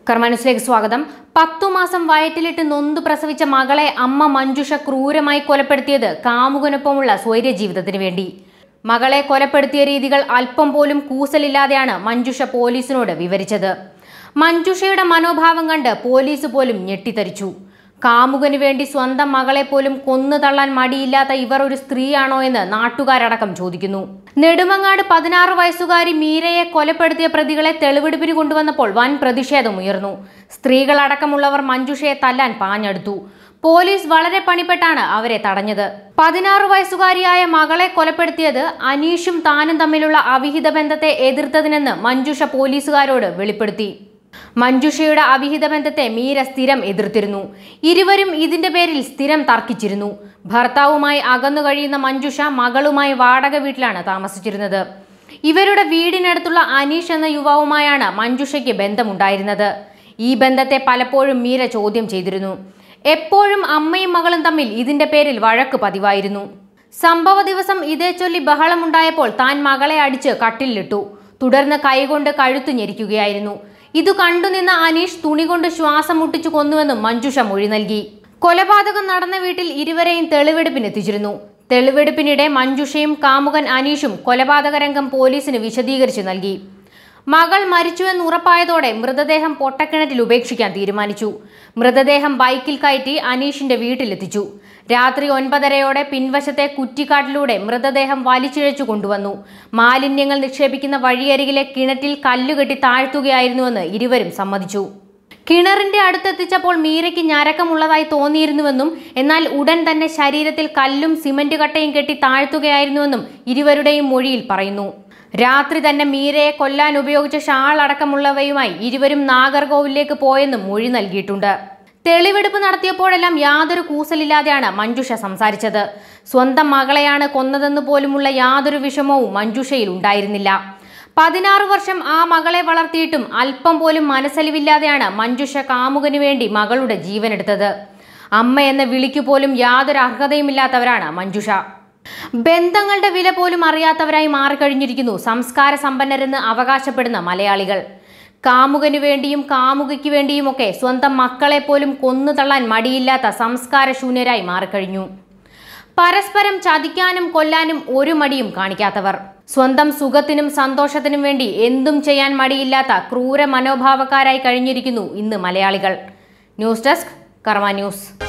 കർമാനുസിലേക്ക് സ്വാഗതം പത്തു മാസം വയറ്റിലിട്ട് നൊന്തു പ്രസവിച്ച മകളെ അമ്മ മഞ്ജുഷ ക്രൂരമായി കൊലപ്പെടുത്തിയത് കാമുകനൊപ്പമുള്ള സ്വൈര്യ ജീവിതത്തിന് വേണ്ടി മകളെ കൊലപ്പെടുത്തിയ രീതികൾ അല്പം പോലും കൂസലില്ലാതെയാണ് മഞ്ജുഷ പോലീസിനോട് വിവരിച്ചത് മഞ്ജുഷയുടെ മനോഭാവം കണ്ട് പോലീസ് പോലും ഞെട്ടിത്തരിച്ചു കാമുകന് വേണ്ടി സ്വന്തം മകളെ പോലും കൊന്നു തള്ളാൻ മടിയില്ലാത്ത ഇവർ ഒരു സ്ത്രീയാണോ എന്ന് നാട്ടുകാരടക്കം ചോദിക്കുന്നു നെടുമങ്ങാട് പതിനാറ് വയസ്സുകാരി മീരയെ കൊലപ്പെടുത്തിയ പ്രതികളെ തെളിവെടുപ്പിന് കൊണ്ടുവന്നപ്പോൾ വൻ പ്രതിഷേധമുയർന്നു സ്ത്രീകളടക്കമുള്ളവർ മഞ്ജുഷയെ തല്ലാൻ പാഞ്ഞെടുത്തു പോലീസ് വളരെ പണിപ്പെട്ടാണ് അവരെ തടഞ്ഞത് പതിനാറ് വയസ്സുകാരിയായ മകളെ കൊലപ്പെടുത്തിയത് അനീഷും താനും തമ്മിലുള്ള അവിഹിത ബന്ധത്തെ എതിർത്തതിനെന്ന് മഞ്ജുഷ പോലീസുകാരോട് വെളിപ്പെടുത്തി മഞ്ജുഷയുടെ അവിഹിത ബന്ധത്തെ മീര സ്ഥിരം എതിർത്തിരുന്നു ഇരുവരും ഇതിന്റെ പേരിൽ സ്ഥിരം തർക്കിച്ചിരുന്നു ഭർത്താവുമായി അകന്നു കഴിയുന്ന മഞ്ജുഷ മകളുമായി വാടക വീട്ടിലാണ് താമസിച്ചിരുന്നത് ഇവരുടെ വീടിനടുത്തുള്ള അനീഷ് എന്ന യുവാവുമായാണ് മഞ്ജുഷയ്ക്ക് ബന്ധമുണ്ടായിരുന്നത് ഈ ബന്ധത്തെ പലപ്പോഴും മീര ചോദ്യം ചെയ്തിരുന്നു എപ്പോഴും അമ്മയും മകളും തമ്മിൽ ഇതിന്റെ പേരിൽ വഴക്ക് പതിവായിരുന്നു സംഭവ ദിവസം ഇതേ ചൊല്ലി ബഹളമുണ്ടായപ്പോൾ താൻ മകളെ അടിച്ച് കട്ടിലിട്ടു തുടർന്ന് കൈകൊണ്ട് കഴുത്തു ഞെരിക്കുകയായിരുന്നു ഇതു കണ്ടുനിന്ന അനീഷ് തുണി കൊണ്ട് ശ്വാസം മുട്ടിച്ചു കൊന്നുവെന്നും മഞ്ജുഷ മൊഴി നൽകി കൊലപാതകം നടന്ന വീട്ടിൽ ഇരുവരെയും തെളിവെടുപ്പിനെത്തിച്ചിരുന്നു തെളിവെടുപ്പിനിടെ മഞ്ജുഷയും കാമുകൻ അനീഷും കൊലപാതക രംഗം പോലീസിന് വിശദീകരിച്ചു നൽകി മകൾ മരിച്ചുവെന്ന് ഉറപ്പായതോടെ മൃതദേഹം പൊട്ടക്കിണറ്റിൽ ഉപേക്ഷിക്കാൻ തീരുമാനിച്ചു മൃതദേഹം ബൈക്കിൽ കയറ്റി അനീഷിന്റെ വീട്ടിലെത്തിച്ചു രാത്രി ഒൻപതരയോടെ പിൻവശത്തെ കുറ്റിക്കാട്ടിലൂടെ മൃതദേഹം വലിച്ചിഴച്ചു കൊണ്ടുവന്നു മാലിന്യങ്ങൾ നിക്ഷേപിക്കുന്ന വഴിയരികിലെ കിണറ്റിൽ കല്ലുകെട്ടി താഴ്ത്തുകയായിരുന്നുവെന്ന് ഇരുവരും സമ്മതിച്ചു കിണറിന്റെ അടുത്തെത്തിച്ചപ്പോൾ മീരയ്ക്ക് ഞരക്കമുള്ളതായി തോന്നിയിരുന്നുവെന്നും എന്നാൽ ഉടൻ തന്നെ ശരീരത്തിൽ കല്ലും സിമന്റ് കട്ടയും കെട്ടി താഴ്ത്തുകയായിരുന്നുവെന്നും ഇരുവരുടെയും മൊഴിയിൽ പറയുന്നു രാത്രി തന്നെ മീരയെ കൊല്ലാൻ ഉപയോഗിച്ച ഷാൾ അടക്കമുള്ളവയുമായി ഇരുവരും നാഗർകോവിലേക്ക് പോയെന്നും മൊഴി നൽകിയിട്ടുണ്ട് തെളിവെടുപ്പ് നടത്തിയപ്പോഴെല്ലാം യാതൊരു കൂസലില്ലാതെയാണ് മഞ്ജുഷ സംസാരിച്ചത് സ്വന്തം മകളെയാണ് കൊന്നതെന്ന് പോലുമുള്ള യാതൊരു വിഷമവും മഞ്ജുഷയിൽ ഉണ്ടായിരുന്നില്ല പതിനാറ് വർഷം ആ മകളെ വളർത്തിയിട്ടും അല്പം പോലും മനസ്സലിവില്ലാതെയാണ് മഞ്ജുഷ കാമുകന് വേണ്ടി മകളുടെ ജീവനെടുത്തത് അമ്മ എന്ന വിളിക്കു പോലും യാതൊരു അർഹതയുമില്ലാത്തവരാണ് മഞ്ജുഷ ബന്ധങ്ങളുടെ വില പോലും അറിയാത്തവരായി മാറിക്കഴിഞ്ഞിരിക്കുന്നു സംസ്കാര സമ്പന്നരെന്ന് അവകാശപ്പെടുന്ന മലയാളികൾ കാമുകന് വേണ്ടിയും കാമുകയ്ക്ക് വേണ്ടിയുമൊക്കെ സ്വന്തം മക്കളെ പോലും കൊന്നു തള്ളാൻ മടിയില്ലാത്ത സംസ്കാര ശൂന്യരായി മാറിക്കഴിഞ്ഞു പരസ്പരം ചതിക്കാനും കൊല്ലാനും ഒരു മടിയും കാണിക്കാത്തവർ സ്വന്തം സുഖത്തിനും സന്തോഷത്തിനും വേണ്ടി എന്തും ചെയ്യാൻ മടിയില്ലാത്ത ക്രൂര മനോഭാവക്കാരായി കഴിഞ്ഞിരിക്കുന്നു ഇന്ന് മലയാളികൾ ന്യൂസ് ഡെസ്ക് കർമ്മ ന്യൂസ്